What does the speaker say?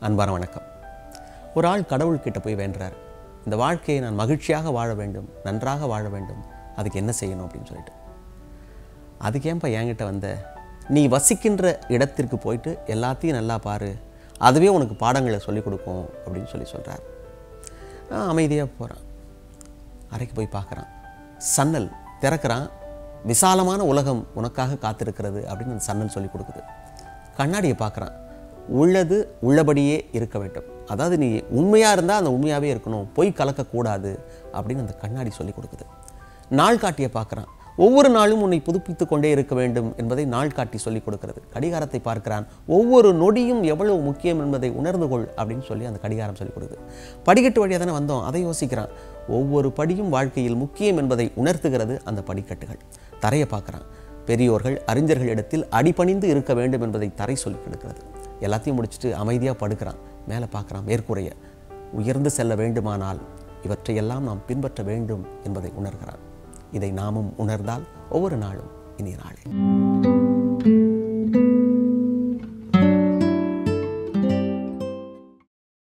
அன்பான வணக்கம் ஒரு ஆள் கடவுள்கிட்ட போய் வேண்டுறார் இந்த வாழ்க்கையை நான் மகிழ்ச்சியாக வாழ வேண்டும் நன்றாக வாழ வேண்டும் அதுக்கு என்ன செய்யணும் அப்படின்னு சொல்லிட்டு அதுக்கு ஏன்பா என்கிட்ட வந்த நீ வசிக்கின்ற இடத்திற்கு போயிட்டு எல்லாத்தையும் நல்லா பாரு அதுவே உனக்கு பாடங்களை சொல்லிக் கொடுக்கும் அப்படின்னு சொல்லி சொல்கிறார் அமைதியாக போகிறான் அறைக்கு போய் பார்க்குறான் சன்னல் திறக்கிறான் விசாலமான உலகம் உனக்காக காத்திருக்கிறது அப்படின்னு அந்த சன்னல் சொல்லி கொடுக்குது கண்ணாடியை பார்க்குறான் உள்ளது உள்ளபடியே இருக்க வேண்டும் அதாவது நீ உண்மையாக இருந்தால் அந்த உண்மையாகவே இருக்கணும் பொய் கலக்கக்கூடாது அப்படின்னு அந்த கண்ணாடி சொல்லி கொடுக்குது நாள் காட்டியை பார்க்குறான் ஒவ்வொரு நாளும் உன்னை புதுப்பித்து கொண்டே இருக்க வேண்டும் என்பதை நாள் காட்டி சொல்லிக் கொடுக்கிறது கடிகாரத்தை பார்க்கிறான் ஒவ்வொரு நொடியும் எவ்வளவு முக்கியம் என்பதை உணர்ந்து கொள் அப்படின்னு சொல்லி அந்த கடிகாரம் சொல்லிக் கொடுக்குது படிக்கட்டு வழியாக தானே வந்தோம் அதை யோசிக்கிறான் ஒவ்வொரு படியும் வாழ்க்கையில் முக்கியம் என்பதை உணர்த்துகிறது அந்த படிக்கட்டுகள் தரையை பார்க்குறான் பெரியோர்கள் அறிஞர்களிடத்தில் அடிபணிந்து இருக்க வேண்டும் என்பதை தரை சொல்லிக் கொடுக்கிறது எல்லாத்தையும் முடிச்சுட்டு அமைதியாக படுக்கிறான் மேலே பார்க்குறான் மேற்கூரைய உயர்ந்து செல்ல வேண்டுமானால் இவற்றையெல்லாம் நாம் பின்பற்ற வேண்டும் என்பதை உணர்கிறான் இதை நாமும் உணர்ந்தால் ஒவ்வொரு நாளும் இனிய நாளே